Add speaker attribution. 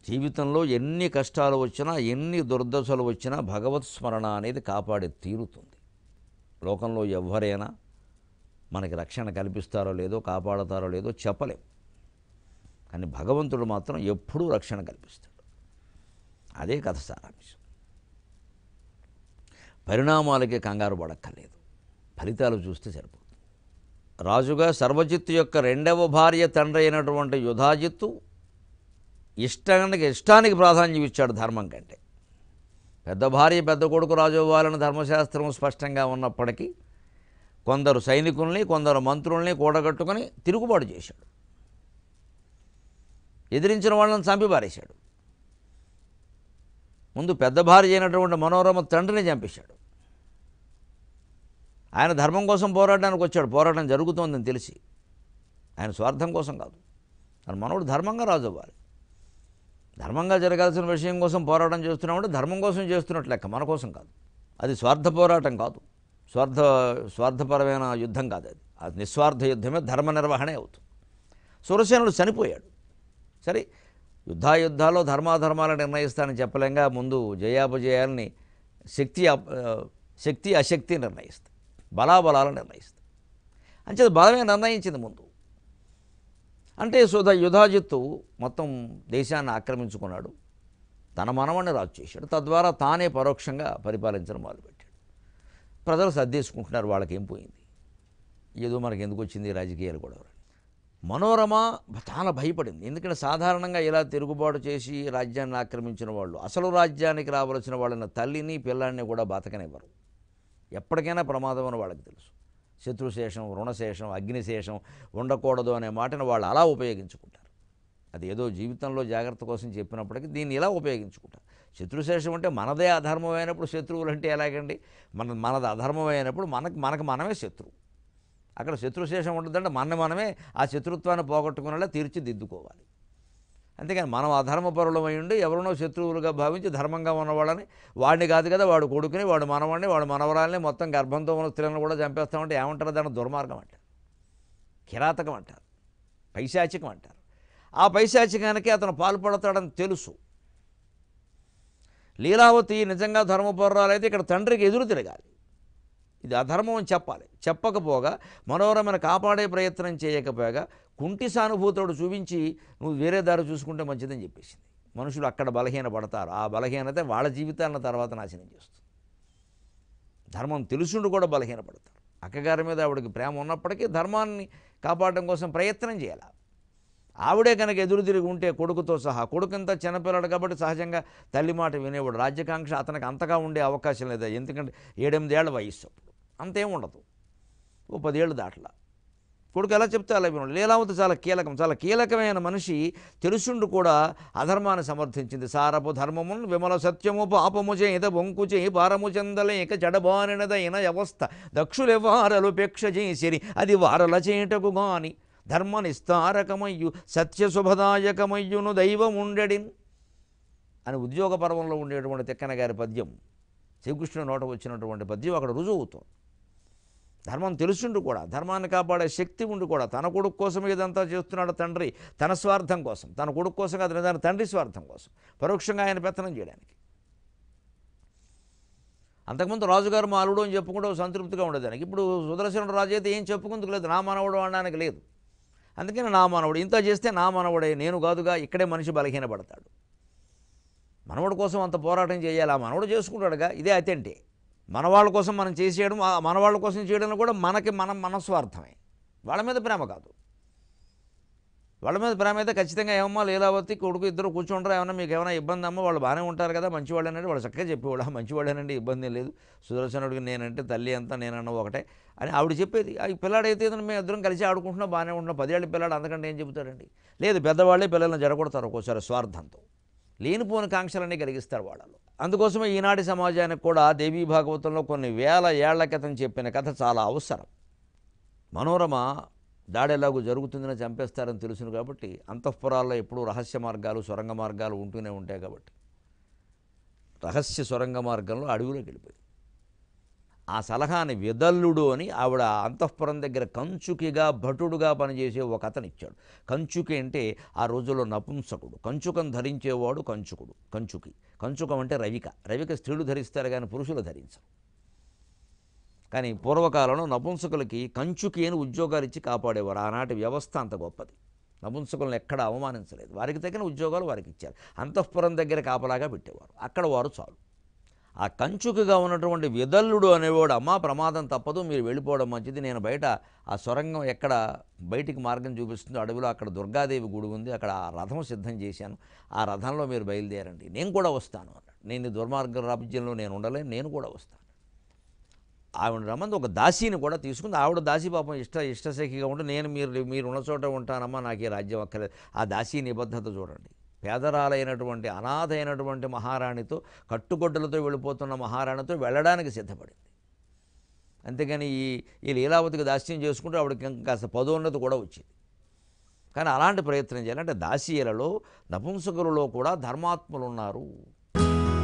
Speaker 1: జీవితంలో ఎన్ని కష్టాలు వచ్చినా ఎన్ని దుర్దశలు వచ్చినా భగవత్ స్మరణ అనేది కాపాడి తీరుతుంది లోకంలో ఎవరైనా మనకి రక్షణ కల్పిస్తారో లేదో కాపాడతారో లేదో చెప్పలేం కానీ భగవంతుడు మాత్రం ఎప్పుడూ రక్షణ కల్పిస్తాడు అదే కథ సారాంశం పరిణామాలకి కంగారు పడక్కర్లేదు ఫలితాలు చూస్తే సరిపోతుంది రాజుగా సర్వజిత్తు యొక్క రెండవ భార్య తండ్రి అయినటువంటి యుధాజిత్తు ఇష్టానికి ఇష్టానికి ప్రాధాన్యం ఇచ్చాడు ధర్మం కంటే పెద్ద భార్య పెద్ద కొడుకు రాజు అవ్వాలని ధర్మశాస్త్రం స్పష్టంగా ఉన్నప్పటికీ కొందరు సైనికుల్ని కొందరు మంత్రుల్ని కూడగట్టుకొని తిరుగుబాటు చేశాడు ఎదిరించిన వాళ్ళని చంపి పారేశాడు ముందు పెద్ద భార్య అయినటువంటి మనోరమ తండ్రిని చంపేశాడు ఆయన ధర్మం కోసం పోరాటానికి వచ్చాడు పోరాటం జరుగుతోందని తెలిసి ఆయన స్వార్థం కోసం కాదు తన మనోడు ధర్మంగా రాజు అవ్వాలి ధర్మంగా జరగాల్సిన విషయం కోసం పోరాటం చేస్తున్నామంటే ధర్మం కోసం చేస్తున్నట్లు లెక్క మన కోసం కాదు అది స్వార్థ పోరాటం కాదు స్వార్థ స్వార్థపరమైన యుద్ధం కాదు అది అది నిస్వార్థ యుద్ధమే ధర్మ నిర్వహణే అవుతుంది సురసేనుడు చనిపోయాడు సరే యుద్ధాయుద్ధాల్లో ధర్మాధర్మాలను నిర్ణయిస్తానని చెప్పలేంగా ముందు జయాపజయాలని శక్తి అప్- ఆ, శక్తి అశక్తి నిర్ణయిస్తాయి బలాబలాలు నిర్ణయిస్తాయి అంచేది బలమే నిర్ణయించింది ముందు అంటే సుధ యుధాజిత్తు మొత్తం దేశాన్ని ఆక్రమించుకున్నాడు తన మనవణ్ణి రాజు చేశాడు తద్వారా తానే పరోక్షంగా పరిపాలించడం మొదలుపెట్టాడు ప్రజలు సర్దేసుకుంటున్నారు వాళ్ళకి ఏం పోయింది ఏదో మనకి ఎందుకు వచ్చింది ఈ రాజకీయాలు కూడా మనోరమ చాలా భయపడింది ఎందుకంటే సాధారణంగా ఇలా తిరుగుబాటు చేసి రాజ్యాన్ని ఆక్రమించిన వాళ్ళు అసలు రాజ్యానికి రావలసిన వాళ్ళని తల్లిని పిల్లాన్ని కూడా బతకనివ్వరు ఎప్పటికైనా ప్రమాదం అని వాళ్ళకి తెలుసు శత్రుశేషం రుణశేషం అగ్నిశేషం ఉండకూడదు అనే మాటను వాళ్ళు అలా ఉపయోగించుకుంటారు అది ఏదో జీవితంలో జాగ్రత్త కోసం చెప్పినప్పటికీ దీన్ని ఇలా ఉపయోగించుకుంటారు శత్రుశేషం అంటే మనదే అధర్మమైనప్పుడు శత్రువులు అంటే ఎలాగండి మన మనది అధర్మమైనప్పుడు మనకు మనకు మనమే శత్రువు అక్కడ శత్రుశేషం ఉంటుందంటే మన మనమే ఆ శత్రుత్వాన్ని పోగొట్టుకునేలా తీర్చిదిద్దుకోవాలి అంతేకాని మనం అధర్మపరులమై ఉండి ఎవరినో శత్రువులుగా భావించి ధర్మంగా ఉన్నవాళ్ళని వాడిని కాదు కదా వాడు కొడుకుని వాడు మనవాడిని వాడు మనవరాల్ని మొత్తం గర్భంతో ఉన్న స్త్రీలను కూడా చంపేస్తామంటే ఏమంటారు దాన్ని దుర్మార్గం అంటారు కిరాతకం అంటారు పైశాచికం అంటారు ఆ పైశాచికానికి అతను పాల్పడతాడని తెలుసు లీలావతి నిజంగా ధర్మపౌరాలైతే ఇక్కడ తండ్రికి ఎదురు తిరగాలి ఇది అధర్మం అని చెప్పాలి చెప్పకపోగా మనోరమను కాపాడే ప్రయత్నం చేయకపోగా కుంటి సానుభూతుడు చూపించి నువ్వు వేరే దారి చూసుకుంటే మంచిదని చెప్పేసింది మనుషులు అక్కడ బలహీన పడతారు ఆ బలహీనత వాళ్ళ జీవితాలను తర్వాత నాశనం చేస్తుంది ధర్మం తెలుసుండి కూడా బలహీన పడతారు అక్కగారి మీద ఆవిడకి ప్రేమ ఉన్నప్పటికీ ధర్మాన్ని కాపాడడం కోసం ప్రయత్నం చేయాలి ఆవిడే కనుక ఎదురు తిరిగి ఉంటే కొడుకుతో సహా కొడుకంతా చిన్నపిల్లడు కాబట్టి సహజంగా తల్లి మాట వినేవాడు రాజ్యకాంక్ష అతనికి అంతగా ఉండే అవకాశం లేదు ఎందుకంటే ఏడెనిమిదేళ్ల వయస్సు అప్పుడు అంతేం ఉండదు ఓ పదేళ్ళు దాటలా కొడుకు ఎలా చెప్తే అలా వినడు లీలావతి చాలా కీలకం చాలా కీలకమైన మనిషి తెలుసుండు కూడా అధర్మాన్ని సమర్థించింది సారపు ధర్మమున్ విమల సత్యము పాపము చేత బొంకు చేయి పారము చెందలేక జడబానినదైన వ్యవస్థ దక్షులెవారలు పేక్ష చేసిరి అది వారల చేటకు గాని ధర్మ నిస్తారకమయ్యు సత్య శుభదాయకమయ్యును దైవముండెడిన్ అని ఉద్యోగ పర్వంలో ఉండేటువంటి తిక్కన గారి పద్యం శ్రీకృష్ణుని నోట వచ్చినటువంటి పద్యం అక్కడ రుజువు అవుతుంది ధర్మం తెలుసుండు కూడా ధర్మాన్ని కాపాడే శక్తి ఉండి కూడా తన కొడుకు కోసం ఇదంతా చేస్తున్నాడు తండ్రి తన స్వార్థం కోసం తన కొడుకు కోసం కాదు నిజానికి తండ్రి స్వార్థం కోసం పరోక్షంగా ఆయన పెత్తనం చేయడానికి అంతకుముందు రాజుగారు మాలుడు అని చెప్పుకుంటూ సంతృప్తిగా ఉండేదానికి ఇప్పుడు సుదర్శనుడు రాజు అయితే ఏం చెప్పుకుందుకు లేదు నా మనవడు అనడానికి లేదు అందుకని నా మనవడు ఇంత చేస్తే నా మనవడే నేను కాదుగా ఇక్కడే మనిషి బలహీనపడతాడు మనవడి కోసం అంత పోరాటం చేయాలి ఆ మనవడు చేసుకుంటాడుగా ఇదే అతంటే మనవాళ్ళ కోసం మనం చేసేయడం ఆ మనవాళ్ళ కోసం చేయడం కూడా మనకి మనం మన స్వార్థమే వాళ్ళ మీద ప్రేమ కాదు వాళ్ళ మీద ప్రేమ అయితే ఖచ్చితంగా ఏమమ్మా లీలావతి కొడుకు ఇద్దరు కూర్చుంటారు ఏమన్నా మీకు ఏమైనా ఇబ్బంది అమ్మా వాళ్ళు బాగానే ఉంటారు కదా మంచివాళ్ళనండి వాళ్ళు చక్కగా చెప్పేవాళ్ళు "ఆ, మంచివాళ్ళేనండి ఇబ్బంది ఏం లేదు సుదర్శనుడికి నేనంటే తల్లి అంతా నేనన్న ఒకటే అని ఆవిడ చెప్పేది ఆ పిల్లాడైతే ఏదైనా మేము ఇద్దరం కలిసి ఆడుకుంటున్నాం బాగానే ఉంటున్నాం పదేళ్ళ పిల్లాడు అంతకంటే ఏం చెబుతారండి లేదు పెద్దవాళ్ళే పిల్లల్ని జరగొడతారు ఒక్కోసారి స్వార్థంతో లేనిపోని కాంక్షలన్నీ కలిగిస్తారు వాళ్ళలో అందుకోసమే ఈనాటి సమాజానికి కూడా దేవీ భాగవతంలో కొన్ని వేల ఏళ్ల క్రితం చెప్పిన కథ చాలా అవసరం మనోరమ దాడి ఎలాగో జరుగుతుందని చంపేస్తారని తెలుసును కాబట్టి అంతఃపురాల్లో ఎప్పుడూ రహస్య మార్గాలు సొరంగ మార్గాలు ఉంటూనే ఉంటాయి కాబట్టి రహస్య సొరంగ మార్గంలో అడవిలోకి వెళ్ళిపోయింది ఆ సలహాని విదల్లుడు అని ఆవిడ అంతఃపురం దగ్గర కంచుకిగా భటుడుగా పనిచేసే ఒక అతను ఇచ్చాడు కంచుకి అంటే ఆ రోజుల్లో నపుంసకుడు కంచుకం ధరించేవాడు కంచుకుడు కంచుకి కంచుకం అంటే రవిక రవిక స్త్రీలు ధరిస్తారు కానీ పురుషులు ధరించరు కానీ పూర్వకాలంలో నపుంసకులకి కంచుకి అని ఉద్యోగాలు ఇచ్చి కాపాడేవారు ఆనాటి వ్యవస్థ అంత గొప్పది నపుంసకులను ఎక్కడ అవమానించలేదు వారికి తగిన ఉద్యోగాలు వారికి ఇచ్చారు అంతఃపురం దగ్గర కాపలాగా పెట్టేవారు అక్కడ వారు చాలు ఆ కంచుకుగా ఉన్నటువంటి విదల్లుడు అనేవాడు అమ్మా ప్రమాదం తప్పదు మీరు వెళ్ళిపోవడం మంచిది నేను బయట ఆ సొరంగం ఎక్కడ బయటికి మార్గం చూపిస్తుందో అడవిలో అక్కడ దుర్గాదేవి గుడి ఉంది అక్కడ ఆ రథం సిద్ధం చేశాను ఆ రథంలో మీరు బయలుదేరండి నేను కూడా వస్తాను అన్నాడు నేను ఈ దుర్మార్గ రాజ్యంలో నేను ఉండలేను నేను కూడా వస్తాను ఆవిడ రమ్మంది ఒక దాసీని కూడా తీసుకుంది ఆవిడ దాసి పాపం ఇష్ట ఇష్టసఖిగా ఉండి నేను మీరు మీరు ఉన్న చోట ఉంటానమ్మా నాకు ఈ రాజ్యం అక్కర్లేదు ఆ దాసీ నిబద్ధత చూడండి పేదరాలైనటువంటి అనాథ అయినటువంటి మహారాణితో కట్టుగొడ్డలతో వెళ్ళిపోతున్న మహారాణితో వెళ్ళడానికి సిద్ధపడింది అంతేగాని ఈ ఈ లీలావతికి దాస్యం చేసుకుంటూ ఆవిడకి ఇంకా కాస్త పదోన్నతి కూడా వచ్చింది కానీ అలాంటి ప్రయత్నం చేయాలి అంటే దాసీయులలో నపుంసకులలో కూడా ధర్మాత్ములు ఉన్నారు